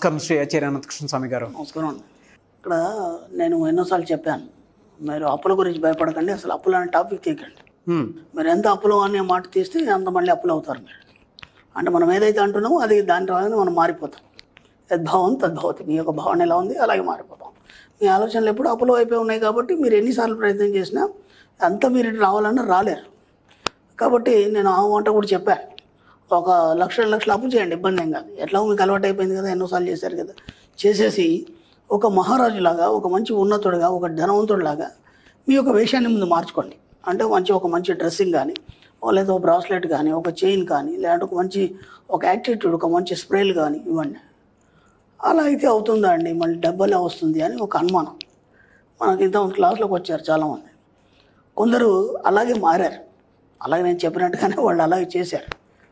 నమస్కారం శ్రీ ఆచార్య అనంతకృష్ణ స్వామి గారు నమస్కారం అండి ఇక్కడ నేను ఎన్నోసార్లు చెప్పాను మీరు అప్పుల గురించి భయపడకండి అసలు అప్పులు అనే టాపిక్ తీయకండి హ్మ్. మీరు ఎంత అప్పులు అనే మాట తీస్తే అంత మళ్ళీ అప్పులు అవుతారు మీరు అంటే మనం ఏదైతే అంటున్నామో అది దాని రాగానే మనం మారిపోతాం యద్భావం తద్భవతి మీ యొక్క భావన ఎలా ఉంది అలాగే మారిపోతాం మీ ఆలోచనలు ఎప్పుడు అప్పులు అయిపోయి ఉన్నాయి కాబట్టి మీరు ఎన్నిసార్లు ప్రయత్నం చేసినా అంత మీరు ఇటు రావాలన్నా రాలేరు కాబట్టి నేను ఆ వంట కూడా చెప్పాను ఒక లక్ష రెండు లక్షలు అప్పు చేయండి ఇబ్బంది ఏం కాదు ఎట్లా మీకు అలవాటు అయిపోయింది కదా ఎన్నోసార్లు చేశారు కదా చేసేసి ఒక మహారాజులాగా ఒక మంచి ఉన్నతుడిగా ఒక ధనవంతుడిలాగా మీ యొక్క వేషాన్ని ముందు మార్చుకోండి అంటే మంచి ఒక మంచి డ్రెస్సింగ్ కానీ లేదా ఒక బ్రాస్లెట్ కానీ ఒక చైన్ కానీ లేదంటే ఒక మంచి ఒక యాటిట్యూడ్ ఒక మంచి స్ప్రేలు కానీ ఇవ్వండి అలా అయితే అవుతుందా అండి మళ్ళీ డబ్బులే వస్తుంది అని ఒక అనుమానం మనకి ఇంత క్లాస్లోకి వచ్చారు చాలామంది కొందరు అలాగే మారారు అలాగే నేను చెప్పినట్టుగానే వాళ్ళు అలాగే చేశారు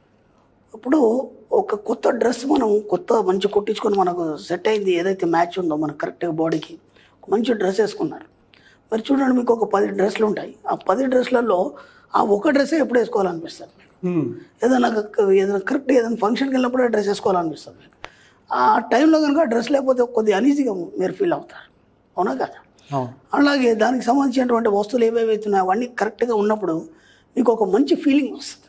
ఇప్పుడు ఒక కొత్త డ్రెస్ మనం కొత్త మంచి కుట్టించుకొని మనకు సెట్ అయింది ఏదైతే మ్యాచ్ ఉందో మన కరెక్ట్గా బాడీకి మంచి డ్రెస్ వేసుకున్నారు మరి చూడండి మీకు ఒక పది డ్రెస్సులు ఉంటాయి ఆ పది డ్రెస్లలో ఆ ఒక డ్రెస్సే ఎప్పుడు వేసుకోవాలనిపిస్తుంది మీకు హ్మ్. ఏదైనా క- ఏదైనా కరెక్ట్ ఏదైనా ఫంక్షన్కి వెళ్ళినప్పుడే డ్రెస్ వేసుకోవాలనిపిస్తుంది మీకు ఆ టైంలో కనుక డ్రెస్ లేకపోతే కొద్దిగా అనీజీగా మీరు ఫీల్ అవుతారు అవునా కదా అవును అలాగే దానికి సంబంధించినటువంటి వస్తువులు ఏవేవి అవుతున్నాయో అవన్నీ కరెక్ట్గా ఉన్నప్పుడు మీకు ఒక మంచి ఫీలింగ్ వస్తుంది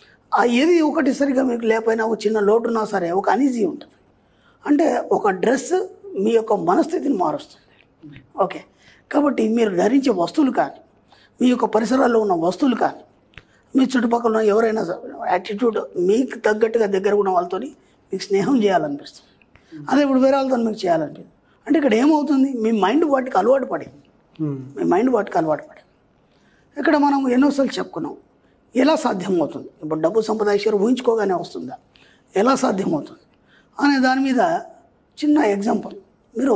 ఆ ఏది ఒకటి సరిగా మీకు లేకపోయినా ఒక చిన్న లోటు ఉన్నా సరే ఒక అనీజీ ఉంటుంది అంటే ఒక డ్రెస్ మీ యొక్క మనస్థితిని మారుస్తుంది ఓకే కాబట్టి మీరు ధరించే వస్తువులు కానీ మీ యొక్క పరిసరాల్లో ఉన్న వస్తువులు కానీ మీ చుట్టుపక్కల ఉన్న ఎవరైనా యాటిట్యూడ్ మీకు తగ్గట్టుగా దగ్గర ఉన్న వాళ్ళతో మీకు స్నేహం చేయాలనిపిస్తుంది అదే ఇప్పుడు వేరే వాళ్ళతో మీకు చేయాలనిపిస్తుంది అంటే ఇక్కడ ఏమవుతుంది మీ మైండ్ వాటికి అలవాటు పడింది హ్మ్. మీ మైండ్ వాటికి అలవాటు పడింది ఇక్కడ మనం ఎన్నోసార్లు చెప్పుకున్నాం ఎలా సాధ్యమవుతుంది ఇప్పుడు డబ్బు సంపదాయిశ్వరు ఊహించుకోగానే వస్తుందా ఎలా సాధ్యమవుతుంది అనే దాని మీద చిన్న ఎగ్జాంపుల్ మీరు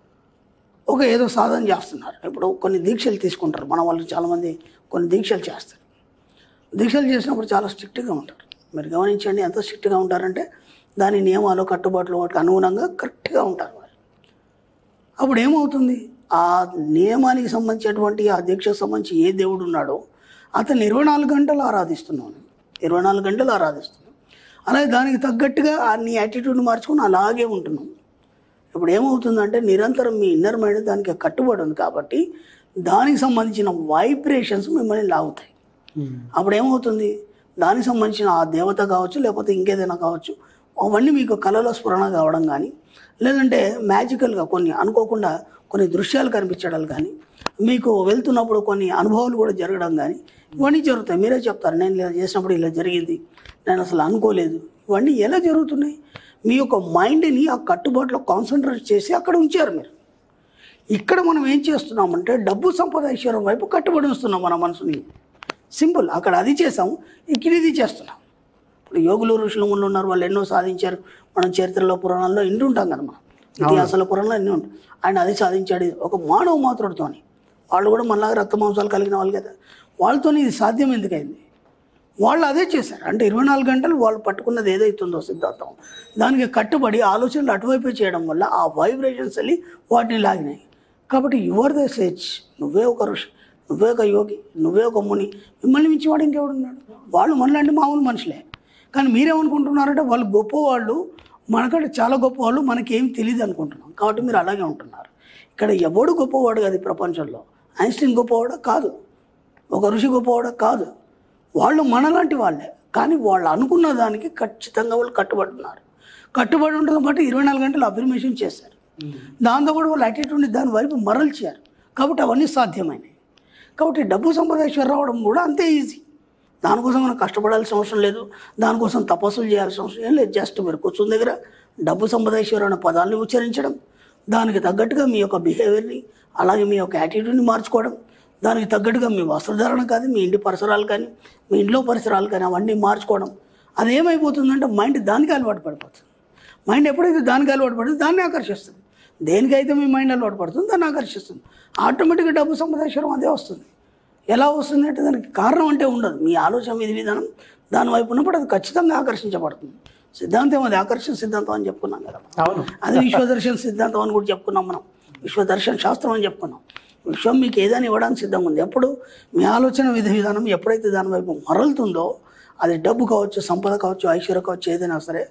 ఒక ఏదో సాధన చేస్తున్నారు ఇప్పుడు కొన్ని దీక్షలు తీసుకుంటారు మన వాళ్ళు చాలామంది కొన్ని దీక్షలు చేస్తారు దీక్షలు చేసినప్పుడు చాలా స్ట్రిక్ట్గా ఉంటారు మీరు గమనించండి ఎంత స్ట్రిక్ట్గా ఉంటారంటే దాని నియమాలు కట్టుబాట్లు వాటికి అనుగుణంగా కరెక్ట్గా ఉంటారు వాళ్ళు అప్పుడు ఏమవుతుంది ఆ నియమానికి సంబంధించినటువంటి ఆ దీక్షకు సంబంధించి ఏ దేవుడు ఉన్నాడో అతను ఇరవై నాలుగు గంటలు ఆరాధిస్తున్నాను ఇరవై నాలుగు గంటలు ఆరాధిస్తున్నాను అలాగే దానికి తగ్గట్టుగా ఆ నీ యాటిట్యూడ్ని మార్చుకొని అలాగే ఉంటున్నాం ఇప్పుడు ఏమవుతుందంటే నిరంతరం మీ ఇన్నర్ మైండ్ దానికి కట్టుబడి ఉంది కాబట్టి దానికి సంబంధించిన వైబ్రేషన్స్ మిమ్మల్ని లాగుతాయి హ్మ్. అప్పుడు ఏమవుతుంది దానికి సంబంధించిన ఆ దేవత కావచ్చు లేకపోతే ఇంకేదైనా కావచ్చు అవన్నీ మీకు కళలో స్ఫురణ కావడం కానీ లేదంటే మ్యాజికల్గా కొన్ని అనుకోకుండా కొన్ని దృశ్యాలు కనిపించడం కానీ మీకు వెళ్తున్నప్పుడు కొన్ని అనుభవాలు కూడా జరగడం కానీ ఇవన్నీ జరుగుతాయి మీరే చెప్తారు నేను ఇలా చేసినప్పుడు ఇలా జరిగింది నేను అసలు అనుకోలేదు ఇవన్నీ ఎలా జరుగుతున్నాయి మీ యొక్క మైండ్ని ఆ కట్టుబాటులో కాన్సన్ట్రేట్ చేసి అక్కడ ఉంచారు మీరు ఇక్కడ మనం ఏం చేస్తున్నామంటే డబ్బు సంపద ఐశ్వర్యం వైపు కట్టుబడి వస్తున్నాం మన మనసుని సింపుల్ అక్కడ అది చేసాం ఇక్కడ ఇది చేస్తున్నాం ఇప్పుడు యోగులు ఋషులు ముందు ఉన్నారు వాళ్ళు ఎన్నో సాధించారు మనం చరిత్రలో పురాణాల్లో ఇంటి ఉంటాం కదా మనం ఇతిహాసాల పురాణాలు ఎన్నో ఉంటాయి ఆయన అది సాధించాడు ఒక మానవ మాత్రుడితోని వాళ్ళు కూడా మనలాగా రక్త మాంసాలు కలిగిన వాళ్ళు కదా వాళ్ళతోని ఇది సాధ్యం ఎందుకైంది వాళ్ళు అదే చేశారు అంటే ఇరవై నాలుగు గంటలు వాళ్ళు పట్టుకున్నది ఏదైతుందో సిద్ధాంతం దానికి కట్టుబడి ఆలోచనలు అటువైపే చేయడం వల్ల ఆ వైబ్రేషన్స్ వెళ్ళి వాటిని లాగినాయి కాబట్టి యువర్ ద సేచ్ నువ్వే ఒక ఋషి నువ్వే ఒక యోగి నువ్వే ఒక ముని మిమ్మల్ని మించి వాడు ఇంకెవడున్నాడు వాళ్ళు మనలాంటి మామూలు మనుషులే కానీ మీరేమనుకుంటున్నారంటే వాళ్ళు గొప్పవాళ్ళు మనకంటే చాలా గొప్పవాళ్ళు మనకేం తెలియదు అనుకుంటున్నాం కాబట్టి మీరు అలాగే ఉంటున్నారు ఇక్కడ ఎవడు గొప్పవాడు కాదు ఈ ప్రపంచంలో ఐన్స్టీన్ గొప్పవాడా కాదు ఒక ఋషి గొప్పవాడా కాదు వాళ్ళు మనలాంటి వాళ్ళే కానీ వాళ్ళు అనుకున్న దానికి ఖచ్చితంగా వాళ్ళు కట్టుబడి ఉన్నారు కట్టుబడి ఉండడం బట్టి ఇరవై నాలుగు గంటలు అఫర్మేషన్ చేశారు దాంతో కూడా వాళ్ళు యాటిట్యూడ్ని దాని వైపు మరల్చారు కాబట్టి అవన్నీ సాధ్యమైనవి కాబట్టి డబ్బు సంపాదించి రావడం కూడా అంతే ఈజీ దానికోసం మనం కష్టపడాల్సిన అవసరం లేదు దానికోసం తపస్సులు చేయాల్సిన అవసరం ఏం లేదు జస్ట్ మీరు కూర్చున్న దగ్గర డబ్బు సంపదేశ్వరం అనే పదాన్ని ఉచ్చరించడం దానికి తగ్గట్టుగా మీ యొక్క బిహేవియర్ని అలాగే మీ యొక్క యాటిట్యూడ్ని మార్చుకోవడం దానికి తగ్గట్టుగా మీ వస్త్రధారణ కానీ మీ ఇంటి పరిసరాలు కానీ మీ ఇంట్లో పరిసరాలు కానీ అవన్నీ మార్చుకోవడం అది ఏమైపోతుందంటే మైండ్ దానికి అలవాటు పడిపోతుంది మైండ్ ఎప్పుడైతే దానికి అలవాటు పడుతుంది దాన్ని ఆకర్షిస్తుంది దేనికైతే మీ మైండ్ అలవాటు పడుతుంది దాన్ని ఆకర్షిస్తుంది ఆటోమేటిక్గా డబ్బు సంపదేశ్వరం అదే వస్తుంది ఎలా వస్తుంది అంటే దానికి కారణం అంటే ఉండదు మీ ఆలోచన విధి విధానం దాని వైపు ఉన్నప్పుడు అది ఖచ్చితంగా ఆకర్షించబడుతుంది సిద్ధాంతం అది ఆకర్షణ సిద్ధాంతం అని చెప్పుకున్నాం కదా మనం. అవును అది విశ్వదర్శన సిద్ధాంతం అని కూడా చెప్పుకున్నాం మనం విశ్వదర్శన శాస్త్రం అని చెప్పుకున్నాం విశ్వం మీకు ఏదైనా ఇవ్వడానికి సిద్ధంగా ఉంది ఎప్పుడు మీ ఆలోచన విధి విధానం ఎప్పుడైతే దాని వైపు మరలుతుందో అది డబ్బు కావచ్చు సంపద కావచ్చు ఐశ్వర్యం కావచ్చు ఏదైనా సరే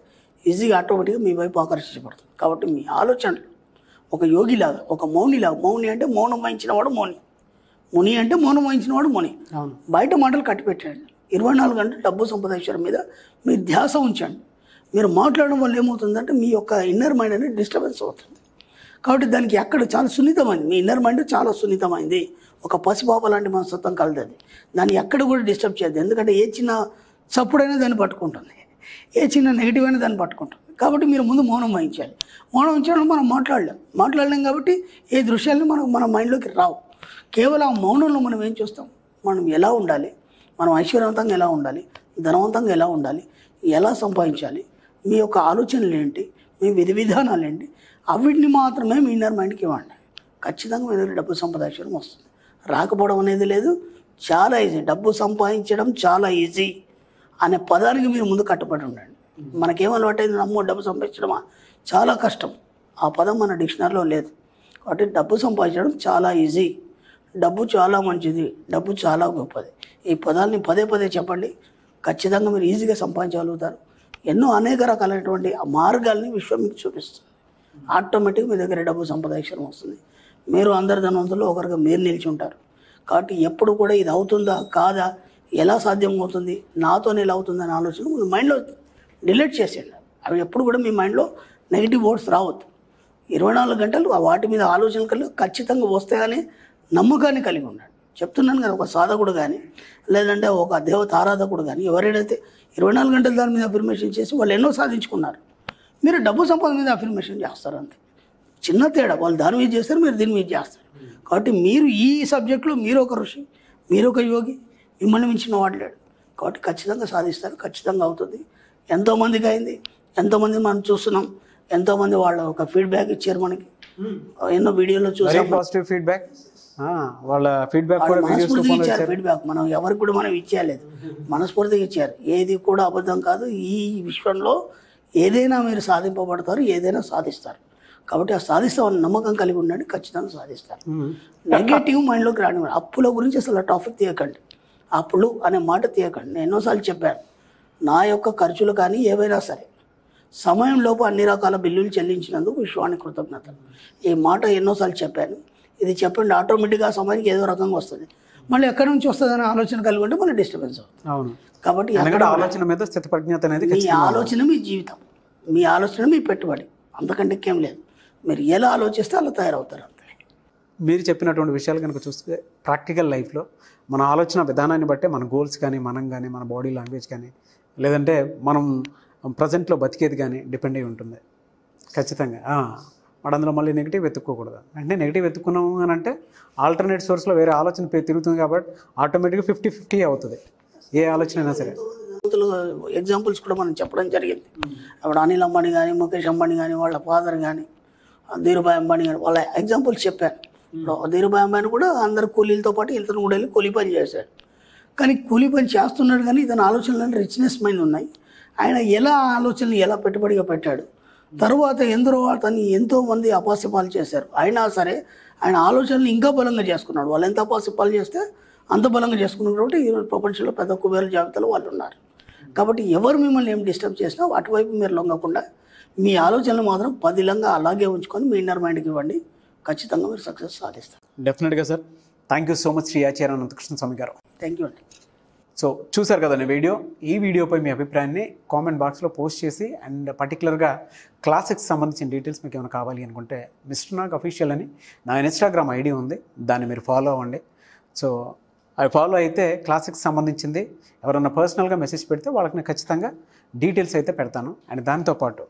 ఈజీగా ఆటోమేటిక్గా మీ వైపు ఆకర్షించబడుతుంది కాబట్టి మీ ఆలోచనలు ఒక యోగిలాగా ఒక మౌనిలాగా మౌని అంటే మౌనం వహించినవాడు మౌని ముని అంటే మౌనం వహించినవాడు ముని అవును బయట మాటలు కట్టిపెట్టండి ఇరవై నాలుగు గంటలు డబ్బు సంపాదించడం మీద మీ ధ్యాస ఉంచండి మీరు మాట్లాడడం వల్ల ఏమవుతుందంటే మీ యొక్క ఇన్నర్ మైండ్ అనేది డిస్టర్బెన్స్ అవుతుంది కాబట్టి దానికి ఎక్కడ చాలా సున్నితమైంది మీ ఇన్నర్ మైండ్ చాలా సున్నితమైంది ఒక పసిపాప లాంటి మనస్తత్వం కలదది దాన్ని ఎక్కడ కూడా డిస్టర్బ్ చేయదు ఎందుకంటే ఏ చిన్న చప్పుడైనా దాన్ని పట్టుకుంటుంది ఏ చిన్న నెగిటివ్ అయినా దాన్ని పట్టుకుంటుంది కాబట్టి మీరు ముందు మౌనం వహించాలి మౌనం వహించడం మనం మాట్లాడలేం మాట్లాడలేం కాబట్టి ఏ దృశ్యాలు మనకు మన మైండ్లోకి రావు కేవలం ఆ మౌనంలో మనం ఏం చూస్తాం మనం ఎలా ఉండాలి మనం ఐశ్వర్యవంతంగా ఎలా ఉండాలి ధనవంతంగా ఎలా ఉండాలి ఎలా సంపాదించాలి మీ యొక్క ఆలోచనలు ఏంటి మీ విధి విధానాలు ఏంటి అవిటిని మాత్రమే మీ ఇన్నర్ మైండ్కి ఇవ్వండి ఖచ్చితంగా మీ దగ్గర డబ్బు సంపాదించడం వస్తుంది రాకపోవడం అనేది లేదు చాలా ఈజీ డబ్బు సంపాదించడం చాలా ఈజీ అనే పదానికి మీరు ముందు కట్టుబడి ఉండండి మనకేం అలవాటైంది నమ్మో డబ్బు సంపాదించడమా చాలా కష్టం ఆ పదం మన డిక్షనరీలో లేదు కాబట్టి డబ్బు సంపాదించడం చాలా ఈజీ డబ్బు చాలా మంచిది డబ్బు చాలా గొప్పది ఈ పదాలని పదే పదే చెప్పండి ఖచ్చితంగా మీరు ఈజీగా సంపాదించగలుగుతారు ఎన్నో అనేక రకాలైనటువంటి ఆ మార్గాల్ని విశ్వం మీకు చూపిస్తుంది ఆటోమేటిక్ మీ దగ్గర డబ్బు సంపాదించడం వస్తుంది మీరు అందరి ధనవంతులు ఒకరిగా మీరు నిలిచి ఉంటారు కాబట్టి ఎప్పుడు కూడా ఇది అవుతుందా కాదా ఎలా సాధ్యం అవుతుంది నాతో ఎలా అవుతుంది అనే ఆలోచన మీ మైండ్లో డిలీట్ చేసేయండి అవి ఎప్పుడు కూడా మీ మైండ్లో నెగిటివ్ వర్డ్స్ రావద్దు ఇరవై నాలుగు గంటలు ఆ వాటి మీద ఆలోచనలు కలిగి ఖచ్చితంగా వస్తాయని నమ్మకాన్ని కలిగి ఉండండి చెప్తున్నాను కదా ఒక సాధకుడు కానీ లేదంటే ఒక దేవత ఆరాధకుడు కానీ ఎవరైతే ఇరవై నాలుగు గంటలు దాని మీద అఫర్మేషన్ చేసి వాళ్ళు ఎన్నో సాధించుకున్నారు మీరు డబ్బు సంపాదన మీద అఫర్మేషన్ చేస్తారు అంతే చిన్న తేడా వాళ్ళు దాని మీద చేస్తారు మీరు దీని మీద చేస్తారు కాబట్టి మీరు ఈ సబ్జెక్టులో మీరు ఒక ఋషి మీరు ఒక యోగి మిమ్మల్ని మించిన వాడు లేడు కాబట్టి ఖచ్చితంగా సాధిస్తారు ఖచ్చితంగా అవుతుంది ఎంతోమందికి అయింది ఎంతోమంది మనం చూస్తున్నాం ఎంతోమంది వాళ్ళ ఒక ఫీడ్బ్యాక్ ఇచ్చారు మనకి ఎన్నో వీడియోలో వెరీ చూసాం పాజిటివ్ ఫీడ్బ్యాక్ వాళ్ళ ఫీడ్బ్యాక్ కూడా వీడియోస్ మనస్ఫూర్తిగా రూపంలో ఇచ్చారు ఫీడ్బ్యాక్ మనం ఎవరికి కూడా మనం ఇచ్చేయలేదు మనస్ఫూర్తిగా ఇచ్చారు ఏది కూడా అబద్ధం కాదు ఈ విశ్వంలో ఏదైనా మీరు సాధింపబడతారు ఏదైనా సాధిస్తారు కాబట్టి ఆ సాధిస్తామని నమ్మకం కలిగి ఉండండి ఖచ్చితంగా సాధిస్తారు నెగటివ్ మైండ్లోకి రాని అప్పుల గురించి అసలు ఆ టాపిక్ తీయకండి అప్పులు అనే మాట తీయకండి నేను ఎన్నోసార్లు చెప్పాను నా యొక్క ఖర్చులు కానీ ఏవైనా సరే సమయంలోపు అన్ని రకాల బిల్లులు చెల్లించినందుకు విశ్వానికి కృతజ్ఞత ఈ మాట ఎన్నోసార్లు చెప్పాను ఇది చెప్పండి ఆటోమేటిక్గా ఆ సమయానికి ఏదో రకంగా వస్తుంది మళ్ళీ ఎక్కడి నుంచి వస్తుందనే ఆలోచన కలిగి ఉంటే మళ్ళీ డిస్టర్బెన్స్ అవుతుంది అవును కాబట్టి ఎందుకంటే ఆలోచన మీద స్థితి ప్రజ్ఞత అనేది మీ ఖచ్చితంగా ఆలోచన మీ జీవితం మీ ఆలోచన మీ పెట్టుబడి అంతకంటే ఇంకేం లేదు మీరు ఎలా ఆలోచిస్తే అలా తయారవుతారు అంతే మీరు చెప్పినటువంటి విషయాలు కనుక చూస్తే ప్రాక్టికల్ లైఫ్లో మన ఆలోచన విధానాన్ని బట్టే మన గోల్స్ కానీ మనం కానీ మన బాడీ లాంగ్వేజ్ కానీ లేదంటే మనం ప్రజెంట్లో బతికేది కానీ డిపెండ్ అయి ఉంటుంది ఖచ్చితంగా ఆ, మరి అందులో మళ్ళీ నెగిటివ్ వెతుక్కోకూడదు అంటే నెగిటివ్ వెతుక్కున్నాము అని అంటే ఆల్టర్నేట్ సోర్స్లో వేరే ఆలోచన పే- తిరుగుతుంది కాబట్టి ఆటోమేటిక్గా ఫిఫ్టీ ఫిఫ్టీ అవుతుంది ఏ ఆలోచన అయినా సరే ఎగ్జాంపుల్స్ కూడా మనం చెప్పడం జరిగింది అప్పుడు అనిల్ అంబానీ కానీ ముఖేష్ అంబానీ కానీ వాళ్ళ ఫాదర్ కానీ ధీరుభాయ్ అంబానీ కానీ వాళ్ళ ఎగ్జాంపుల్స్ చెప్పాను ఇప్పుడు ధీరుభాయ్ అంబానీ కూడా అందరు కూలీలతో పాటు ఇతను కూడా వెళ్ళి కూలీ పని చేశాడు కానీ కూలీ పని చేస్తున్నాడు కానీ ఇతని ఆలోచనలు రిచ్నెస్ మైండ్ ఉన్నాయి ఆయన ఎలా ఆలోచనలు ఎలా పెట్టుబడిగా పెట్టాడు తరువాత ఎందరో అతన్ని ఎంతో మంది అపాస్యపాలు చేశారు అయినా సరే ఆయన ఆలోచనలు ఇంకా బలంగా చేసుకున్నాడు వాళ్ళు ఎంత అపాస్యపాలు చేస్తే అంత బలంగా చేసుకున్నారు కాబట్టి ఈరోజు ప్రపంచంలో పెద్ద కుబేర జాబితాలో వాళ్ళు ఉన్నారు కాబట్టి ఎవరు మిమ్మల్ని ఏం డిస్టర్బ్ చేసినా అటువైపు మీరు లొంగకుండా మీ ఆలోచనలు మాత్రం పదిలంగా అలాగే ఉంచుకొని మీ ఇన్నర్ మైండ్కి ఇవ్వండి ఖచ్చితంగా మీరు సక్సెస్ సాధిస్తారు డెఫినెట్గా sir thank you so much Shri Acharya Anantakrishna Swami గారు థ్యాంక్ యూ అండి సో చూశారు కదండి వీడియో ఈ వీడియోపై మీ అభిప్రాయాన్ని కామెంట్ బాక్స్లో పోస్ట్ చేసి అండ్ పర్టికులర్గా క్లాసిక్స్ సంబంధించిన డీటెయిల్స్ మీకు ఏమైనా కావాలి అనుకుంటే మిస్టర్ నాగ్ అఫీషియల్ అని నా ఇన్స్టాగ్రామ్ ఐడి ఉంది దాన్ని మీరు ఫాలో అవ్వండి సో అవి ఫాలో అయితే క్లాసిక్స్ సంబంధించింది ఎవరన్నా పర్సనల్గా మెసేజ్ పెడితే వాళ్ళకి నేను ఖచ్చితంగా డీటెయిల్స్ అయితే పెడతాను అండ్ దాంతోపాటు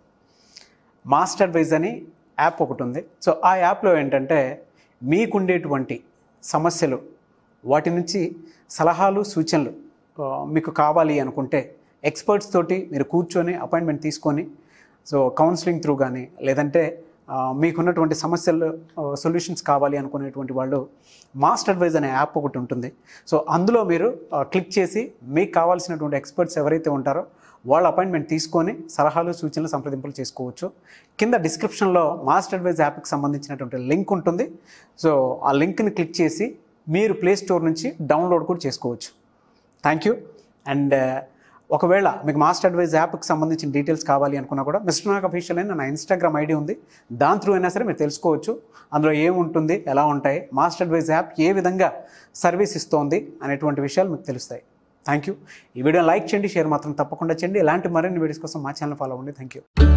మాస్టర్ వైజ్ అని యాప్ ఒకటి ఉంది సో ఆ యాప్లో ఏంటంటే మీకుండేటువంటి సమస్యలు వాటి నుంచి సలహాలు సూచనలు ఆ, మీకు కావాలి అనుకుంటే ఎక్స్పర్ట్స్ తోటి మీరు కూర్చొని అపాయింట్మెంట్ తీసుకొని సో కౌన్సిలింగ్ త్రూ కానీ లేదంటే ఆ, మీకున్నటువంటి సమస్యలు సొల్యూషన్స్ కావాలి అనుకునేటువంటి వాళ్ళు మాస్టర్ అడ్వైజ్ అనే యాప్ ఒకటి ఉంటుంది సో అందులో మీరు ఆ, క్లిక్ చేసి మీకు కావాల్సినటువంటి ఎక్స్పర్ట్స్ ఎవరైతే ఉంటారో వాళ్ళ అపాయింట్మెంట్ తీసుకొని సలహాలు సూచనలు సంప్రదింపులు చేసుకోవచ్చు కింద డిస్క్రిప్షన్లో మాస్టర్ అడ్వైజ్ యాప్కి సంబంధించినటువంటి లింక్ ఉంటుంది సో ఆ లింక్ని క్లిక్ చేసి మీరు ప్లే స్టోర్ నుంచి డౌన్లోడ్ కూడా చేసుకోవచ్చు థ్యాంక్ యూ అండ్ ఒకవేళ మీకు మాస్టర్ అడ్వైజ్ యాప్కి సంబంధించిన డీటెయిల్స్ కావాలి అనుకున్నా కూడా మిస్టర్ నాగ్ అఫీషియల్ అని నా ఇన్స్టాగ్రామ్ ఐడి ఉంది దాని త్రూ అయినా సరే మీరు తెలుసుకోవచ్చు అందులో ఏముంటుంది ఎలా ఉంటాయి మాస్టర్ అడ్వైజ్ యాప్ ఏ విధంగా సర్వీస్ ఇస్తోంది అనేటువంటి విషయాలు మీకు తెలుస్తాయి థ్యాంక్ యూ ఈ వీడియో లైక్ చేయండి షేర్ మాత్రం తప్పకుండా చేయండి ఇలాంటి మరిన్ని వీడియోస్ కోసం మా ఛానల్ ఫాలో అవ్వండి థ్యాంక్ యూ